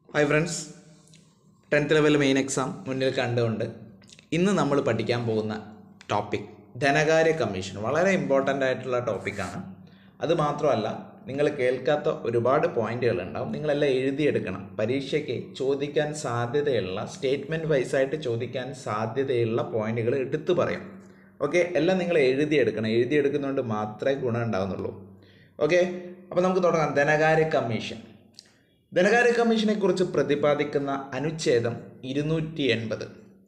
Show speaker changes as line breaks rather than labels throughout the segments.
hi friends tenth level main exam മുന്നിൽ കണ്ടുകൊണ്ട് ഇന്ന് നമ്മൾ പഠിക്കാൻ പോകുന്ന ടോപ്പിക് ധനകാര്യ കമ്മീഷൻ വളരെ ഇമ്പോർട്ടൻ്റ് ആയിട്ടുള്ള ടോപ്പിക്കാണ് അത് മാത്രമല്ല നിങ്ങൾ കേൾക്കാത്ത ഒരുപാട് പോയിന്റുകൾ ഉണ്ടാവും നിങ്ങളെല്ലാം എഴുതിയെടുക്കണം പരീക്ഷയ്ക്ക് ചോദിക്കാൻ സാധ്യതയുള്ള സ്റ്റേറ്റ്മെൻറ്റ് വൈസായിട്ട് ചോദിക്കാൻ സാധ്യതയുള്ള പോയിന്റുകൾ എടുത്തു പറയാം ഓക്കെ എല്ലാം നിങ്ങൾ എഴുതിയെടുക്കണം എഴുതിയെടുക്കുന്നതുകൊണ്ട് മാത്രമേ ഗുണം ഉണ്ടാകുന്നുള്ളൂ ഓക്കെ അപ്പോൾ നമുക്ക് തുടങ്ങാം ധനകാര്യ കമ്മീഷൻ ധനകാര്യ കമ്മീഷനെ കുറിച്ച് പ്രതിപാദിക്കുന്ന അനുച്ഛേദം ഇരുന്നൂറ്റി എൺപത്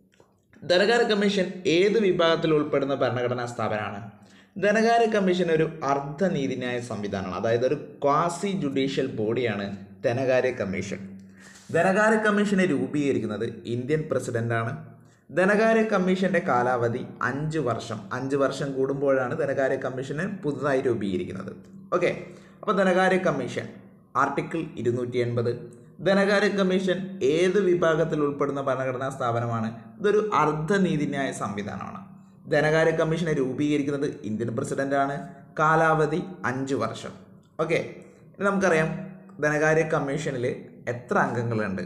ധനകാര്യ കമ്മീഷൻ ഏത് വിഭാഗത്തിൽ ഉൾപ്പെടുന്ന ഭരണഘടനാ സ്ഥാപനമാണ് ധനകാര്യ കമ്മീഷൻ ഒരു അർദ്ധനീതിന്യായ സംവിധാനമാണ് അതായത് ഒരു ക്വാസി ജുഡീഷ്യൽ ബോഡിയാണ് ധനകാര്യ കമ്മീഷൻ ധനകാര്യ കമ്മീഷനെ രൂപീകരിക്കുന്നത് ഇന്ത്യൻ പ്രസിഡന്റാണ് ധനകാര്യ കമ്മീഷന്റെ കാലാവധി അഞ്ച് വർഷം അഞ്ച് വർഷം കൂടുമ്പോഴാണ് ധനകാര്യ കമ്മീഷനെ പുതുതായി രൂപീകരിക്കുന്നത് ഓക്കെ അപ്പോൾ ധനകാര്യ കമ്മീഷൻ ആർട്ടിക്കിൾ ഇരുന്നൂറ്റി എൺപത് ധനകാര്യ കമ്മീഷൻ ഏത് വിഭാഗത്തിൽ ഉൾപ്പെടുന്ന ഭരണഘടനാ സ്ഥാപനമാണ് ഇതൊരു അർദ്ധനീതിന്യായ സംവിധാനമാണ് ധനകാര്യ കമ്മീഷനെ രൂപീകരിക്കുന്നത് ഇന്ത്യൻ പ്രസിഡന്റാണ് കാലാവധി അഞ്ച് വർഷം ഓക്കെ ഇനി നമുക്കറിയാം ധനകാര്യ കമ്മീഷനിൽ എത്ര അംഗങ്ങളുണ്ട്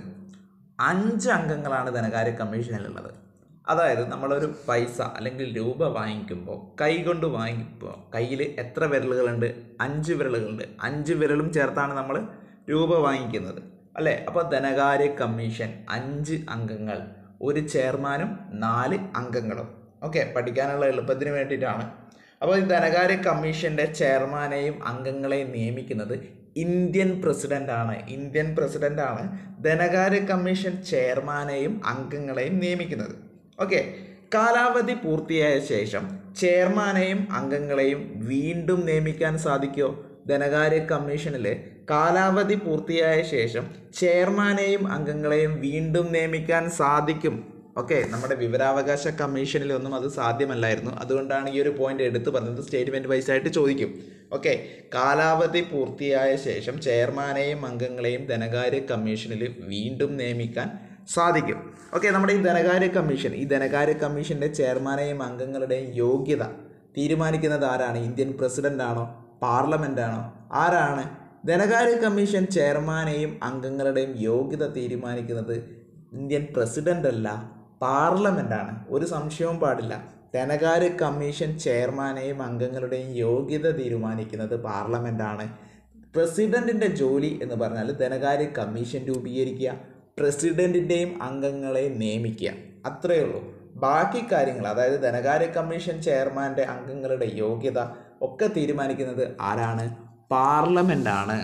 അഞ്ച് അംഗങ്ങളാണ് ധനകാര്യ കമ്മീഷനിലുള്ളത് അതായത് നമ്മളൊരു പൈസ അല്ലെങ്കിൽ രൂപ വാങ്ങിക്കുമ്പോൾ കൈ കൊണ്ട് വാങ്ങിക്കുമ്പോൾ കയ്യിൽ എത്ര വിരലുകളുണ്ട് അഞ്ച് വിരലുകളുണ്ട് അഞ്ച് വിരലും ചേർത്താണ് നമ്മൾ രൂപ വാങ്ങിക്കുന്നത് അല്ലേ അപ്പോൾ ധനകാര്യ കമ്മീഷൻ അഞ്ച് അംഗങ്ങൾ ഒരു ചെയർമാനും നാല് അംഗങ്ങളും ഓക്കെ പഠിക്കാനുള്ള എളുപ്പത്തിന് വേണ്ടിയിട്ടാണ് അപ്പോൾ ഈ ധനകാര്യ കമ്മീഷൻ്റെ ചെയർമാനെയും അംഗങ്ങളെയും നിയമിക്കുന്നത് ഇന്ത്യൻ പ്രസിഡന്റാണ് ഇന്ത്യൻ പ്രസിഡന്റാണ് ധനകാര്യ കമ്മീഷൻ ചെയർമാനെയും അംഗങ്ങളെയും നിയമിക്കുന്നത് ഓക്കെ കാലാവധി പൂർത്തിയായ ശേഷം ചെയർമാനെയും അംഗങ്ങളെയും വീണ്ടും നിയമിക്കാൻ സാധിക്കുമോ ധനകാര്യ കമ്മീഷനിൽ കാലാവധി പൂർത്തിയായ ശേഷം ചെയർമാനെയും അംഗങ്ങളെയും വീണ്ടും നിയമിക്കാൻ സാധിക്കും ഓക്കെ നമ്മുടെ വിവരാവകാശ കമ്മീഷനിലൊന്നും അത് സാധ്യമല്ലായിരുന്നു അതുകൊണ്ടാണ് ഈ ഒരു പോയിന്റ് എടുത്തു പറഞ്ഞത് സ്റ്റേറ്റ്മെന്റ് വൈസ് ആയിട്ട് ചോദിക്കും ഓക്കെ കാലാവധി പൂർത്തിയായ ശേഷം ചെയർമാനെയും അംഗങ്ങളെയും ധനകാര്യ കമ്മീഷനിൽ വീണ്ടും നിയമിക്കാൻ സാധിക്കും ഓക്കെ നമ്മുടെ ഈ ധനകാര്യ കമ്മീഷൻ ഈ ധനകാര്യ കമ്മീഷന്റെ ചെയർമാനെയും അംഗങ്ങളുടെയും യോഗ്യത തീരുമാനിക്കുന്നത് ആരാണ് ഇന്ത്യൻ പ്രസിഡന്റ് ആണോ പാർലമെന്റ് ആണോ ആരാണ് ധനകാര്യ കമ്മീഷൻ ചെയർമാനെയും അംഗങ്ങളുടെയും യോഗ്യത തീരുമാനിക്കുന്നത് ഇന്ത്യൻ പ്രസിഡന്റ് അല്ല പാർലമെന്റ് ആണ് ഒരു സംശയവും പാടില്ല ധനകാര്യ കമ്മീഷൻ ചെയർമാനെയും അംഗങ്ങളുടെയും യോഗ്യത തീരുമാനിക്കുന്നത് പാർലമെന്റ് ആണ് പ്രസിഡന്റിന്റെ ജോലി എന്ന് പറഞ്ഞാൽ ധനകാര്യ കമ്മീഷൻ രൂപീകരിക്കുക പ്രസിഡന്റിന്റെയും അംഗങ്ങളെ നിയമിക്കുക അത്രയേ ഉള്ളൂ ബാക്കി കാര്യങ്ങൾ അതായത് ധനകാര്യ കമ്മീഷൻ ചെയർമാന്റെ അംഗങ്ങളുടെ യോഗ്യത ഒക്കെ തീരുമാനിക്കുന്നത് ആരാണ് പാർലമെന്റ് ആണ്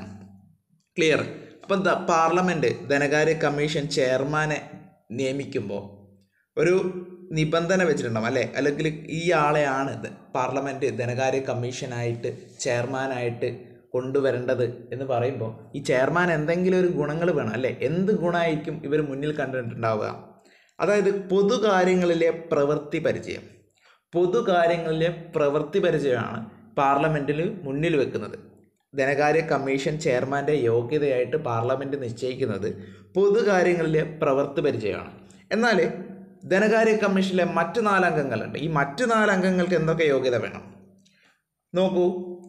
ക്ലിയർ അപ്പം ദ പാർലമെന്റ് ധനകാര്യ കമ്മീഷൻ ചെയർമാനെ നിയമിക്കുമ്പോൾ ഒരു നിബന്ധന വെച്ചിട്ടുണ്ടാവും അല്ലേ അല്ലെങ്കിൽ ഈ ആളെയാണ് ഇത് പാർലമെന്റ് ധനകാര്യ കമ്മീഷനായിട്ട് ചെയർമാനായിട്ട് കൊണ്ടുവരേണ്ടത് എന്ന് പറയുമ്പോൾ ഈ ചെയർമാൻ എന്തെങ്കിലും ഒരു ഗുണങ്ങൾ വേണം അല്ലേ എന്ത് ഗുണമായിരിക്കും ഇവർ മുന്നിൽ കണ്ടിട്ടുണ്ടാവുക അതായത് പൊതുകാര്യങ്ങളിലെ പ്രവൃത്തി പരിചയം പൊതുകാര്യങ്ങളിലെ പ്രവൃത്തി പരിചയമാണ് പാർലമെന്റിൽ മുന്നിൽ വെക്കുന്നത് ധനകാര്യ കമ്മീഷൻ ചെയർമാന്റെ യോഗ്യതയായിട്ട് പാർലമെന്റ് നിശ്ചയിക്കുന്നത് പൊതുകാര്യങ്ങളിലെ പ്രവൃത്തി പരിചയമാണ് എന്നാൽ ധനകാര്യ കമ്മീഷനിലെ മറ്റു നാലംഗങ്ങളുണ്ട് ഈ മറ്റു നാലംഗങ്ങൾക്ക് എന്തൊക്കെ യോഗ്യത വേണം നോക്കൂ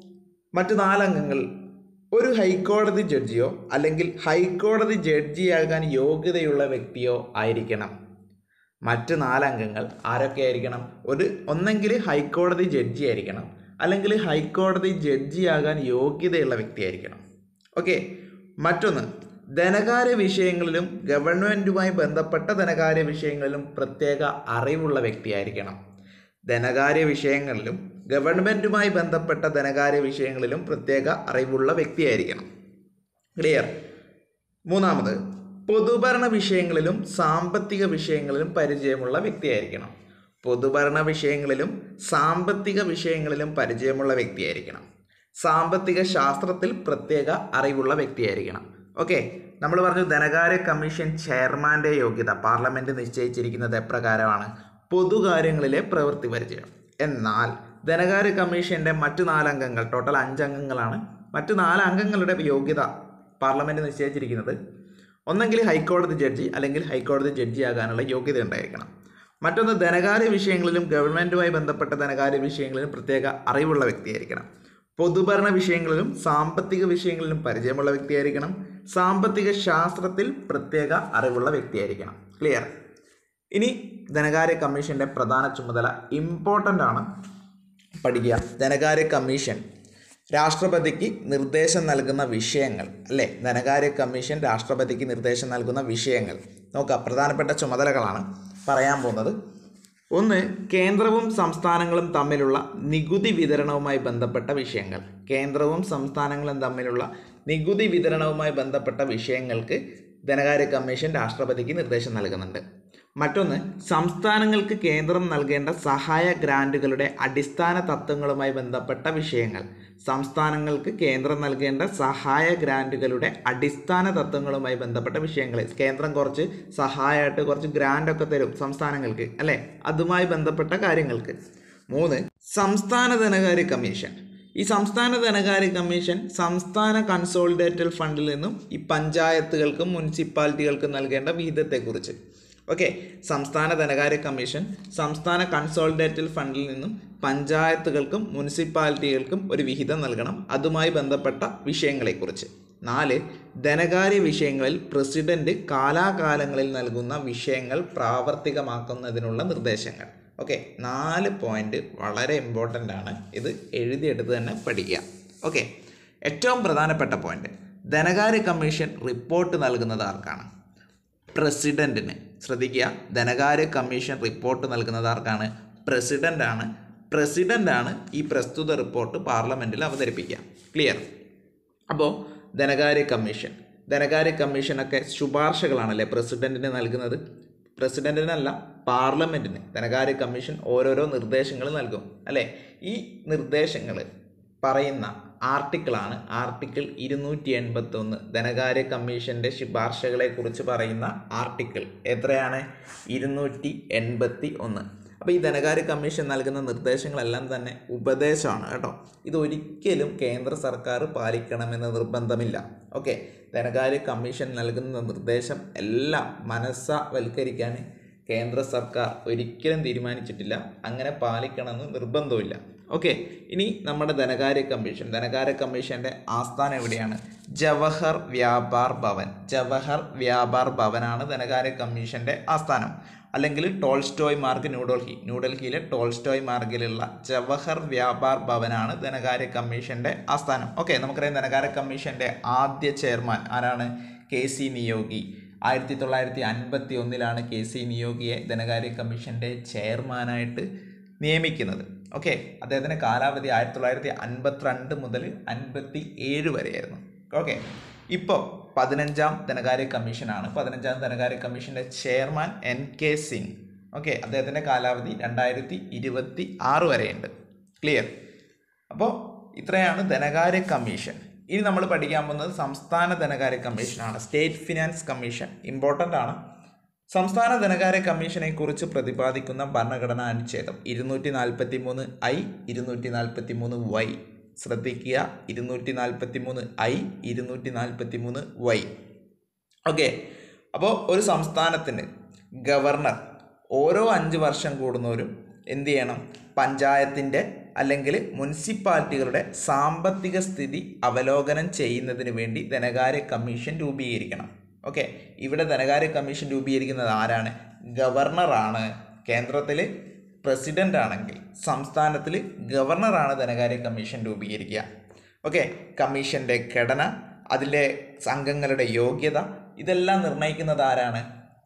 മറ്റു നാലംഗങ്ങൾ ഒരു ഹൈക്കോടതി ജഡ്ജിയോ അല്ലെങ്കിൽ ഹൈക്കോടതി ജഡ്ജിയാകാൻ യോഗ്യതയുള്ള വ്യക്തിയോ ആയിരിക്കണം മറ്റ് നാലംഗങ്ങൾ ആരൊക്കെ ആയിരിക്കണം ഒരു ഒന്നെങ്കിൽ ഹൈക്കോടതി ജഡ്ജി ആയിരിക്കണം അല്ലെങ്കിൽ ഹൈക്കോടതി ജഡ്ജിയാകാൻ യോഗ്യതയുള്ള വ്യക്തിയായിരിക്കണം ഓക്കെ മറ്റൊന്ന് ധനകാര്യ വിഷയങ്ങളിലും ഗവൺമെൻറ്റുമായി ബന്ധപ്പെട്ട ധനകാര്യ വിഷയങ്ങളിലും പ്രത്യേക അറിവുള്ള വ്യക്തിയായിരിക്കണം ധനകാര്യ വിഷയങ്ങളിലും ഗവൺമെൻറ്റുമായി ബന്ധപ്പെട്ട ധനകാര്യ വിഷയങ്ങളിലും പ്രത്യേക അറിവുള്ള വ്യക്തിയായിരിക്കണം ക്ലിയർ മൂന്നാമത് പൊതുഭരണ വിഷയങ്ങളിലും സാമ്പത്തിക വിഷയങ്ങളിലും പരിചയമുള്ള വ്യക്തിയായിരിക്കണം പൊതുഭരണ വിഷയങ്ങളിലും സാമ്പത്തിക വിഷയങ്ങളിലും പരിചയമുള്ള വ്യക്തിയായിരിക്കണം സാമ്പത്തിക ശാസ്ത്രത്തിൽ പ്രത്യേക അറിവുള്ള വ്യക്തിയായിരിക്കണം ഓക്കെ നമ്മൾ പറഞ്ഞു ധനകാര്യ കമ്മീഷൻ ചെയർമാന്റെ യോഗ്യത പാർലമെന്റ് നിശ്ചയിച്ചിരിക്കുന്നത് എപ്രകാരമാണ് പൊതുകാര്യങ്ങളിലെ പ്രവൃത്തി പരിചയം എന്നാൽ ധനകാര്യ കമ്മീഷന്റെ മറ്റു നാലംഗങ്ങൾ ടോട്ടൽ അഞ്ചംഗങ്ങളാണ് മറ്റു നാല് അംഗങ്ങളുടെ യോഗ്യത പാർലമെന്റ് നിശ്ചയിച്ചിരിക്കുന്നത് ഒന്നെങ്കിൽ ഹൈക്കോടതി ജഡ്ജി അല്ലെങ്കിൽ ഹൈക്കോടതി ജഡ്ജി ആകാനുള്ള യോഗ്യത ഉണ്ടായിരിക്കണം മറ്റൊന്ന് ധനകാര്യ വിഷയങ്ങളിലും ഗവൺമെൻറ്റുമായി ബന്ധപ്പെട്ട ധനകാര്യ വിഷയങ്ങളിലും പ്രത്യേക അറിവുള്ള വ്യക്തിയായിരിക്കണം പൊതുഭരണ വിഷയങ്ങളിലും സാമ്പത്തിക വിഷയങ്ങളിലും പരിചയമുള്ള വ്യക്തിയായിരിക്കണം സാമ്പത്തിക ശാസ്ത്രത്തിൽ പ്രത്യേക അറിവുള്ള വ്യക്തിയായിരിക്കണം ക്ലിയർ ഇനി ധനകാര്യ കമ്മീഷന്റെ പ്രധാന ചുമതല ഇമ്പോർട്ടൻ്റ് ആണ് പഠിക്കുക ധനകാര്യ കമ്മീഷൻ രാഷ്ട്രപതിക്ക് നിർദ്ദേശം നൽകുന്ന വിഷയങ്ങൾ അല്ലേ ധനകാര്യ കമ്മീഷൻ രാഷ്ട്രപതിക്ക് നിർദ്ദേശം നൽകുന്ന വിഷയങ്ങൾ നോക്കാം പ്രധാനപ്പെട്ട ചുമതലകളാണ് പറയാൻ പോകുന്നത് ഒന്ന് കേന്ദ്രവും സംസ്ഥാനങ്ങളും തമ്മിലുള്ള നികുതി വിതരണവുമായി ബന്ധപ്പെട്ട വിഷയങ്ങൾ കേന്ദ്രവും സംസ്ഥാനങ്ങളും തമ്മിലുള്ള നികുതി വിതരണവുമായി ബന്ധപ്പെട്ട വിഷയങ്ങൾക്ക് ധനകാര്യ കമ്മീഷൻ രാഷ്ട്രപതിക്ക് നിർദ്ദേശം നൽകുന്നുണ്ട് മറ്റൊന്ന് സംസ്ഥാനങ്ങൾക്ക് കേന്ദ്രം നൽകേണ്ട സഹായ ഗ്രാൻറ്റുകളുടെ അടിസ്ഥാന തത്വങ്ങളുമായി ബന്ധപ്പെട്ട വിഷയങ്ങൾ സംസ്ഥാനങ്ങൾക്ക് കേന്ദ്രം നൽകേണ്ട സഹായ ഗ്രാൻറ്റുകളുടെ അടിസ്ഥാന തത്വങ്ങളുമായി ബന്ധപ്പെട്ട വിഷയങ്ങൾ കേന്ദ്രം കുറച്ച് സഹായമായിട്ട് കുറച്ച് ഗ്രാൻഡ് ഒക്കെ തരും സംസ്ഥാനങ്ങൾക്ക് അല്ലേ അതുമായി ബന്ധപ്പെട്ട കാര്യങ്ങൾക്ക് മൂന്ന് സംസ്ഥാന ധനകാര്യ കമ്മീഷൻ ഈ സംസ്ഥാന ധനകാര്യ കമ്മീഷൻ സംസ്ഥാന കൺസോളിഡേറ്റഡ് ഫണ്ടിൽ നിന്നും ഈ പഞ്ചായത്തുകൾക്കും മുനിസിപ്പാലിറ്റികൾക്കും നൽകേണ്ട വിഹിതത്തെക്കുറിച്ച് ഓക്കെ സംസ്ഥാന ധനകാര്യ കമ്മീഷൻ സംസ്ഥാന കൺസോളിഡേറ്റഡ് ഫണ്ടിൽ നിന്നും പഞ്ചായത്തുകൾക്കും മുനിസിപ്പാലിറ്റികൾക്കും ഒരു വിഹിതം നൽകണം അതുമായി ബന്ധപ്പെട്ട വിഷയങ്ങളെക്കുറിച്ച് നാല് ധനകാര്യ വിഷയങ്ങളിൽ പ്രസിഡന്റ് കാലാകാലങ്ങളിൽ നൽകുന്ന വിഷയങ്ങൾ പ്രാവർത്തികമാക്കുന്നതിനുള്ള നിർദ്ദേശങ്ങൾ ഓക്കെ നാല് പോയിന്റ് വളരെ ഇമ്പോർട്ടൻ്റ് ആണ് ഇത് എഴുതിയെടുത്ത് തന്നെ പഠിക്കുക ഓക്കെ ഏറ്റവും പ്രധാനപ്പെട്ട പോയിന്റ് ധനകാര്യ കമ്മീഷൻ റിപ്പോർട്ട് നൽകുന്നത് ആർക്കാണ് പ്രസിഡന്റിന് ശ്രദ്ധിക്കുക ധനകാര്യ കമ്മീഷൻ റിപ്പോർട്ട് നൽകുന്നത് ആർക്കാണ് പ്രസിഡന്റ് ആണ് പ്രസിഡന്റ് ആണ് ഈ പ്രസ്തുത റിപ്പോർട്ട് പാർലമെന്റിൽ അവതരിപ്പിക്കുക ക്ലിയർ അപ്പോൾ ധനകാര്യ കമ്മീഷൻ ധനകാര്യ കമ്മീഷനൊക്കെ ശുപാർശകളാണല്ലേ പ്രസിഡന്റിന് നൽകുന്നത് പ്രസിഡന്റിനല്ല പാർലമെന്റിന് ധനകാര്യ കമ്മീഷൻ ഓരോരോ നിർദ്ദേശങ്ങൾ നൽകും അല്ലേ ഈ നിർദ്ദേശങ്ങൾ പറയുന്ന ആർട്ടിക്കിളാണ് ആർട്ടിക്കിൾ ഇരുന്നൂറ്റി എൺപത്തി ഒന്ന് ധനകാര്യ കമ്മീഷന്റെ ശുപാർശകളെ കുറിച്ച് പറയുന്ന ആർട്ടിക്കിൾ എത്രയാണ് ഇരുന്നൂറ്റി എൺപത്തി ഒന്ന് അപ്പോൾ ഈ ധനകാര്യ കമ്മീഷൻ നൽകുന്ന നിർദ്ദേശങ്ങളെല്ലാം തന്നെ ഉപദേശമാണ് കേട്ടോ ഇത് ഒരിക്കലും കേന്ദ്ര സർക്കാർ പാലിക്കണമെന്ന് നിർബന്ധമില്ല ഓക്കെ ധനകാര്യ കമ്മീഷൻ നൽകുന്ന നിർദ്ദേശം എല്ലാം മനസ്സവൽക്കരിക്കാൻ കേന്ദ്ര സർക്കാർ ഒരിക്കലും തീരുമാനിച്ചിട്ടില്ല അങ്ങനെ പാലിക്കണമെന്ന് നിർബന്ധമില്ല ഓക്കെ ഇനി നമ്മുടെ ധനകാര്യ കമ്മീഷൻ ധനകാര്യ കമ്മീഷന്റെ ആസ്ഥാനം എവിടെയാണ് ജവഹർ വ്യാപാർ ഭവൻ ജവഹർ വ്യാപാർ ഭവനാണ് ധനകാര്യ കമ്മീഷന്റെ ആസ്ഥാനം അല്ലെങ്കിൽ ടോൾസ്റ്റോയ് മാർഗ് ന്യൂഡൽഹി ന്യൂഡൽഹിയിലെ ടോൾസ്റ്റോയ് മാർഗിലുള്ള ജവഹർ വ്യാപാർ ഭവനാണ് ധനകാര്യ കമ്മീഷന്റെ ആസ്ഥാനം ഓക്കെ നമുക്കറിയാം ധനകാര്യ കമ്മീഷന്റെ ആദ്യ ചെയർമാൻ ആരാണ് കെ സി നിയോഗി ആയിരത്തി തൊള്ളായിരത്തി അൻപത്തി ഒന്നിലാണ് കെ സി നിയോഗിയെ ധനകാര്യ കമ്മീഷന്റെ ചെയർമാനായിട്ട് നിയമിക്കുന്നത് ഓക്കെ അദ്ദേഹത്തിന്റെ കാലാവധി ആയിരത്തി തൊള്ളായിരത്തി അൻപത്തിരണ്ട് മുതൽ അൻപത്തി ഏഴ് വരെയായിരുന്നു ഓക്കെ ഇപ്പോൾ പതിനഞ്ചാം ധനകാര്യ കമ്മീഷനാണ് പതിനഞ്ചാം ധനകാര്യ കമ്മീഷന്റെ chairman N K Singh okay അദ്ദേഹത്തിന്റെ കാലാവധി രണ്ടായിരത്തി ഇരുപത്തി ആറ് വരെയുണ്ട് ക്ലിയർ അപ്പോൾ ഇത്രയാണ് ധനകാര്യ കമ്മീഷൻ ഇനി നമ്മൾ പഠിക്കാൻ പോകുന്നത് സംസ്ഥാന ധനകാര്യ കമ്മീഷനാണ് സ്റ്റേറ്റ് ഫിനാൻസ് കമ്മീഷൻ ഇമ്പോർട്ടൻ്റ് ആണ് സംസ്ഥാന ധനകാര്യ കമ്മീഷനെ കുറിച്ച് പ്രതിപാദിക്കുന്ന ഭരണഘടനാ അനുച്ഛേദം ഇരുന്നൂറ്റി നാൽപ്പത്തി മൂന്ന് ഐ ഇരുന്നൂറ്റി നാൽപ്പത്തി മൂന്ന് വൈ ശ്രദ്ധിക്കുക ഇരുന്നൂറ്റി നാൽപ്പത്തി മൂന്ന് ഐ ഇരുന്നൂറ്റി നാൽപ്പത്തി മൂന്ന് വൈ ഓക്കെ അപ്പോൾ ഒരു സംസ്ഥാനത്തിന് ഗവർണർ ഓരോ അഞ്ച് വർഷം കൂടുന്നവരും എന്ത് ചെയ്യണം പഞ്ചായത്തിൻ്റെ അല്ലെങ്കിൽ മുനിസിപ്പാലിറ്റികളുടെ സാമ്പത്തിക സ്ഥിതി അവലോകനം ചെയ്യുന്നതിന് വേണ്ടി ധനകാര്യ കമ്മീഷൻ രൂപീകരിക്കണം ഓക്കെ ഇവിടെ ധനകാര്യ കമ്മീഷൻ രൂപീകരിക്കുന്നത് ആരാണ് ഗവർണറാണ് കേന്ദ്രത്തിൽ പ്രസിഡന്റ് ആണെങ്കിൽ സംസ്ഥാനത്തിൽ ഗവർണറാണ് ധനകാര്യ കമ്മീഷൻ രൂപീകരിക്കുക ഓക്കെ കമ്മീഷന്റെ ഘടന അതിലെ അംഗങ്ങളുടെ യോഗ്യത ഇതെല്ലാം നിർണ്ണയിക്കുന്നത് ആരാണ്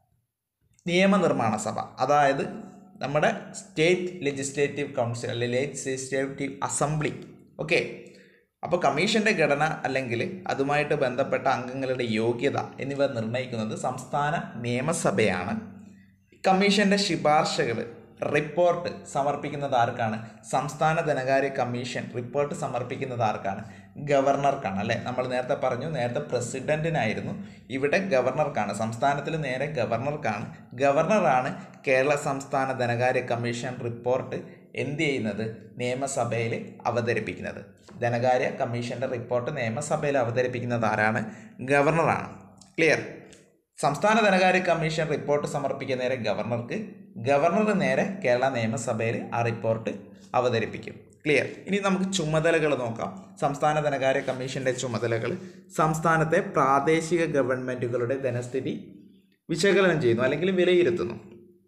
നിയമനിർമ്മാണ സഭ അതായത് നമ്മുടെ സ്റ്റേറ്റ് ലെജിസ്ലേറ്റീവ് കൗൺസിൽ അല്ലെ ലെജിസ്ലേറ്റീവ് അസംബ്ലി ഓക്കെ അപ്പോൾ കമ്മീഷന്റെ ഘടന അല്ലെങ്കിൽ അതുമായിട്ട് ബന്ധപ്പെട്ട അംഗങ്ങളുടെ യോഗ്യത എന്നിവ നിർണ്ണയിക്കുന്നത് സംസ്ഥാന നിയമസഭയാണ് കമ്മീഷന്റെ ശുപാർശകൾ റിപ്പോർട്ട് സമർപ്പിക്കുന്നത് ആർക്കാണ് സംസ്ഥാന ധനകാര്യ കമ്മീഷൻ റിപ്പോർട്ട് സമർപ്പിക്കുന്നത് ആർക്കാണ് ഗവർണർക്കാണ് അല്ലേ നമ്മൾ നേരത്തെ പറഞ്ഞു നേരത്തെ പ്രസിഡന്റിനായിരുന്നു ഇവിടെ ഗവർണർക്കാണ് സംസ്ഥാനത്തിൽ നേരെ ഗവർണർക്കാണ് ഗവർണറാണ് കേരള സംസ്ഥാന ധനകാര്യ കമ്മീഷൻ റിപ്പോർട്ട് എന്ത് ചെയ്യുന്നത് നിയമസഭയിൽ അവതരിപ്പിക്കുന്നത് ധനകാര്യ കമ്മീഷന്റെ റിപ്പോർട്ട് നിയമസഭയിൽ അവതരിപ്പിക്കുന്നത് ആരാണ് ഗവർണറാണ് ക്ലിയർ സംസ്ഥാന ധനകാര്യ കമ്മീഷൻ റിപ്പോർട്ട് സമർപ്പിക്കുന്ന നേരം ഗവർണർക്ക് ഗവർണർ നേരെ കേരള നിയമസഭയിൽ ആ റിപ്പോർട്ട് അവതരിപ്പിക്കും ക്ലിയർ ഇനി നമുക്ക് ചുമതലകൾ നോക്കാം സംസ്ഥാന ധനകാര്യ കമ്മീഷന്റെ ചുമതലകൾ സംസ്ഥാനത്തെ പ്രാദേശിക ഗവൺമെന്റുകളുടെ ധനസ്ഥിതി വിശകലനം ചെയ്യുന്നു അല്ലെങ്കിൽ വിലയിരുത്തുന്നു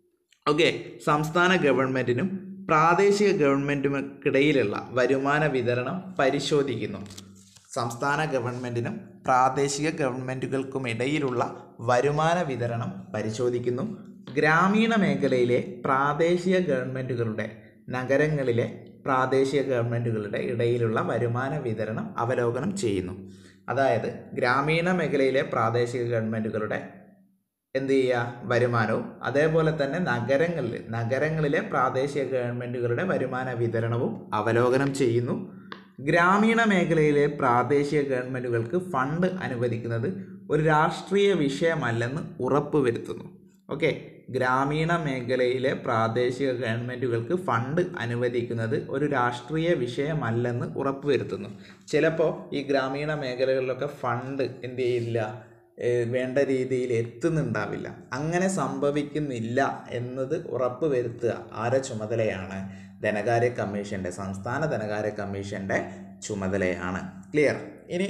ഓക്കെ സംസ്ഥാന ഗവൺമെന്റിനും പ്രാദേശിക ഗവൺമെന്റിനുമിടയിലുള്ള വരുമാന വിതരണം പരിശോധിക്കുന്നു സംസ്ഥാന ഗവൺമെന്റിനും പ്രാദേശിക ഗവൺമെന്റുകൾക്കുമിടയിലുള്ള വരുമാന വിതരണം പരിശോധിക്കുന്നു ഗ്രാമീണ മേഖലയിലെ പ്രാദേശിക ഗവൺമെന്റുകളുടെ നഗരങ്ങളിലെ പ്രാദേശിക ഗവൺമെന്റുകളുടെ ഇടയിലുള്ള വരുമാന വിതരണം അവലോകനം ചെയ്യുന്നു അതായത് ഗ്രാമീണ മേഖലയിലെ പ്രാദേശിക ഗവൺമെന്റുകളുടെ എന്ത് ചെയ്യുക വരുമാനവും അതേപോലെ തന്നെ നഗരങ്ങളിൽ നഗരങ്ങളിലെ പ്രാദേശിക ഗവൺമെൻറ്റുകളുടെ വരുമാന വിതരണവും അവലോകനം ചെയ്യുന്നു ഗ്രാമീണ മേഖലയിലെ പ്രാദേശിക ഗവൺമെൻറ്റുകൾക്ക് ഫണ്ട് അനുവദിക്കുന്നത് ഒരു രാഷ്ട്രീയ വിഷയമല്ലെന്ന് ഉറപ്പുവരുത്തുന്നു ഓക്കെ ഗ്രാമീണ മേഖലയിലെ പ്രാദേശിക ഗവൺമെൻറ്റുകൾക്ക് ഫണ്ട് അനുവദിക്കുന്നത് ഒരു രാഷ്ട്രീയ വിഷയമല്ലെന്ന് ഉറപ്പുവരുത്തുന്നു ചിലപ്പോൾ ഈ ഗ്രാമീണ മേഖലകളിലൊക്കെ ഫണ്ട് എന്ത് ചെയ്യില്ല ഏഹ് വേണ്ട രീതിയിൽ എത്തുന്നുണ്ടാവില്ല അങ്ങനെ സംഭവിക്കുന്നില്ല എന്നത് ഉറപ്പ് വരുത്തുക ആരെ ചുമതലയാണ് ധനകാര്യ കമ്മീഷൻ്റെ സംസ്ഥാന ധനകാര്യ കമ്മീഷൻ്റെ ചുമതലയാണ് ക്ലിയർ ഇനി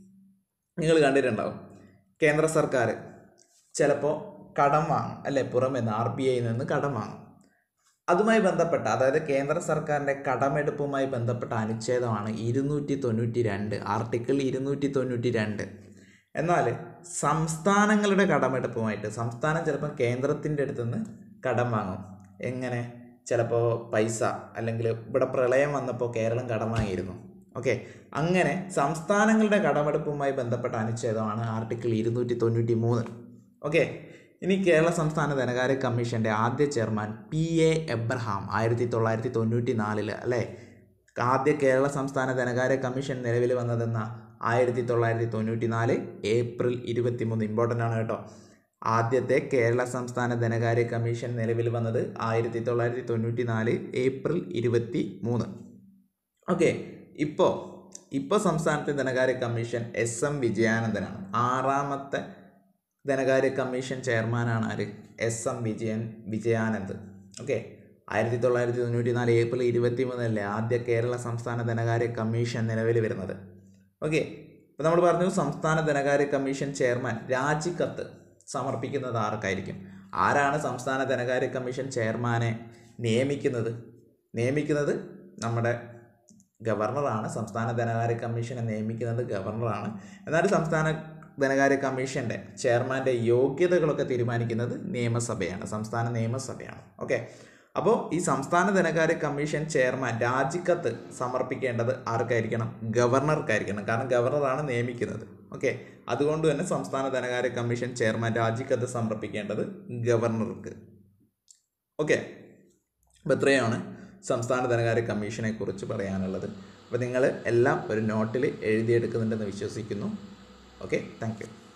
നിങ്ങൾ കണ്ടിട്ടുണ്ടാവും കേന്ദ്ര സർക്കാർ ചിലപ്പോൾ കടം വാങ്ങും അല്ലെ പുറമെ നിന്ന് ആർ ബി ഐയിൽ നിന്ന് കടം വാങ്ങും അതുമായി ബന്ധപ്പെട്ട അതായത് കേന്ദ്ര സർക്കാരിൻ്റെ കടമെടുപ്പുമായി ബന്ധപ്പെട്ട അനുച്ഛേദമാണ് ഇരുന്നൂറ്റി തൊണ്ണൂറ്റി രണ്ട് ആർട്ടിക്കിൾ ഇരുന്നൂറ്റി തൊണ്ണൂറ്റി രണ്ട് എന്നാൽ സംസ്ഥാനങ്ങളുടെ കടമെടുപ്പുമായിട്ട് സംസ്ഥാനം ചിലപ്പോൾ കേന്ദ്രത്തിൻ്റെ അടുത്ത് നിന്ന് കടം വാങ്ങും എങ്ങനെ ചിലപ്പോൾ പൈസ അല്ലെങ്കിൽ ഇവിടെ പ്രളയം വന്നപ്പോൾ കേരളം കടം വാങ്ങിയിരുന്നു ഓക്കെ അങ്ങനെ സംസ്ഥാനങ്ങളുടെ കടമെടുപ്പുമായി ബന്ധപ്പെട്ട അനുച്ഛേദമാണ് ആർട്ടിക്കിൾ ഇരുന്നൂറ്റി തൊണ്ണൂറ്റി മൂന്ന് ഓക്കെ ഇനി കേരള സംസ്ഥാന ധനകാര്യ കമ്മീഷൻ്റെ ആദ്യ ചെയർമാൻ പി എ എബ്രഹാം ആയിരത്തി തൊള്ളായിരത്തി തൊണ്ണൂറ്റി നാലില് അല്ലേ ആദ്യ കേരള സംസ്ഥാന ധനകാര്യ കമ്മീഷൻ നിലവിൽ വന്നതെന്ന ആയിരത്തി തൊള്ളായിരത്തി തൊണ്ണൂറ്റി നാല് ഏപ്രിൽ ഇരുപത്തി മൂന്ന് ഇമ്പോർട്ടൻ്റ് ആണ് കേട്ടോ ആദ്യത്തെ കേരള സംസ്ഥാന ധനകാര്യ കമ്മീഷൻ നിലവിൽ വന്നത് ആയിരത്തി തൊള്ളായിരത്തി തൊണ്ണൂറ്റി നാല് ഏപ്രിൽ ഇരുപത്തി മൂന്ന് ഓക്കെ ഇപ്പോൾ ഇപ്പോൾ സംസ്ഥാനത്തെ ധനകാര്യ കമ്മീഷൻ എസ് എം വിജയാനന്ദനാണ് ആറാമത്തെ ധനകാര്യ കമ്മീഷൻ ചെയർമാനാണ് ആര് S M Vijayan Vijayanand okay ആയിരത്തി തൊള്ളായിരത്തി തൊണ്ണൂറ്റി നാല് ഏപ്രിൽ ഇരുപത്തി മൂന്നല്ലേ ആദ്യ കേരള സംസ്ഥാന ധനകാര്യ കമ്മീഷൻ നിലവിൽ വരുന്നത് ഓക്കെ അപ്പോൾ നമ്മൾ പറഞ്ഞു സംസ്ഥാന ധനകാര്യ കമ്മീഷൻ ചെയർമാൻ രാജിക്കത്ത് സമർപ്പിക്കുന്നത് ആർക്കായിരിക്കും ആരാണ് സംസ്ഥാന ധനകാര്യ കമ്മീഷൻ ചെയർമാനെ നിയമിക്കുന്നത് നിയമിക്കുന്നത് നമ്മുടെ ഗവർണറാണ് സംസ്ഥാന ധനകാര്യ കമ്മീഷനെ നിയമിക്കുന്നത് ഗവർണറാണ് എന്നാൽ സംസ്ഥാന ധനകാര്യ കമ്മീഷൻ്റെ ചെയർമാൻ്റെ യോഗ്യതകളൊക്കെ തീരുമാനിക്കുന്നത് നിയമസഭയാണ് സംസ്ഥാന നിയമസഭയാണ് ഓക്കെ അപ്പോൾ ഈ സംസ്ഥാന ധനകാര്യ കമ്മീഷൻ ചെയർമാൻ രാജിക്കത്ത് സമർപ്പിക്കേണ്ടത് ആർക്കായിരിക്കണം ഗവർണർക്കായിരിക്കണം കാരണം ഗവർണറാണ് നിയമിക്കുന്നത് ഓക്കെ അതുകൊണ്ട് തന്നെ സംസ്ഥാന ധനകാര്യ കമ്മീഷൻ ചെയർമാൻ രാജിക്കത്ത് സമർപ്പിക്കേണ്ടത് ഗവർണർക്ക് ഓക്കെ അപ്പോൾ ഇത്രയാണ് സംസ്ഥാന ധനകാര്യ കമ്മീഷനെ കുറിച്ച് പറയാനുള്ളത് അപ്പോൾ നിങ്ങൾ എല്ലാം ഒരു നോട്ടിൽ എഴുതിയെടുക്കുന്നുണ്ടെന്ന് വിശ്വസിക്കുന്നു ഓക്കെ താങ്ക് യു